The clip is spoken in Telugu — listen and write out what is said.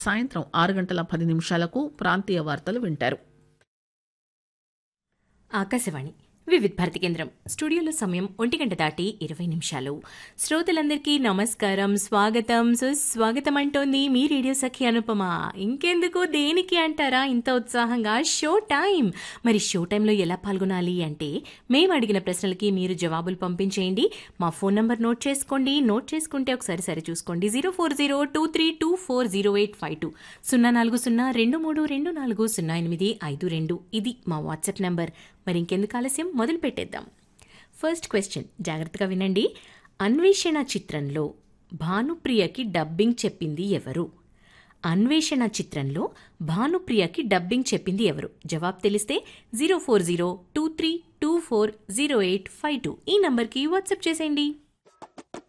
సాయంత్రం ఆరు గంటల పది నిమిషాలకు ప్రాంతీయ వార్తలు వింటారు ఆకాశవాణి వివిధ్ భారతి కేంద్రం స్టూడియోలో సమయం ఒంటి గంట దాటి ఇరవై నిమిషాలు శ్రోతలందరికీ నమస్కారం స్వాగతం సుస్వాగతం అంటోంది మీ రేడియో సఖి అనుపమ ఇంకెందుకు దేనికి అంటారా ఇంత ఉత్సాహంగా షో టైం మరి షో టైంలో ఎలా పాల్గొనాలి అంటే మేము అడిగిన ప్రశ్నలకి మీరు జవాబులు పంపించేయండి మా ఫోన్ నంబర్ నోట్ చేసుకోండి నోట్ చేసుకుంటే ఒకసారి సరి చూసుకోండి zero four zero two three two four zero eight five two సున్నా నాలుగు సున్నా రెండు మూడు రెండు నాలుగు సున్నా ఎనిమిది ఐదు రెండు ఇది మా వాట్సాప్ నంబర్ మరి ఇంకెందుకు ఆలస్యం మొదలు పెట్టేద్దాం ఫస్ట్ క్వశ్చన్ జాగ్రత్తగా వినండి అన్వేషణ చిత్రంలో భానుప్రియకి డబ్బింగ్ చెప్పింది ఎవరు అన్వేషణ చిత్రంలో భానుప్రియకి డబ్బింగ్ చెప్పింది ఎవరు జవాబు తెలిస్తే zero four zero two three two four zero eight five two ఈ నంబర్కి వాట్సాప్ చేసేయండి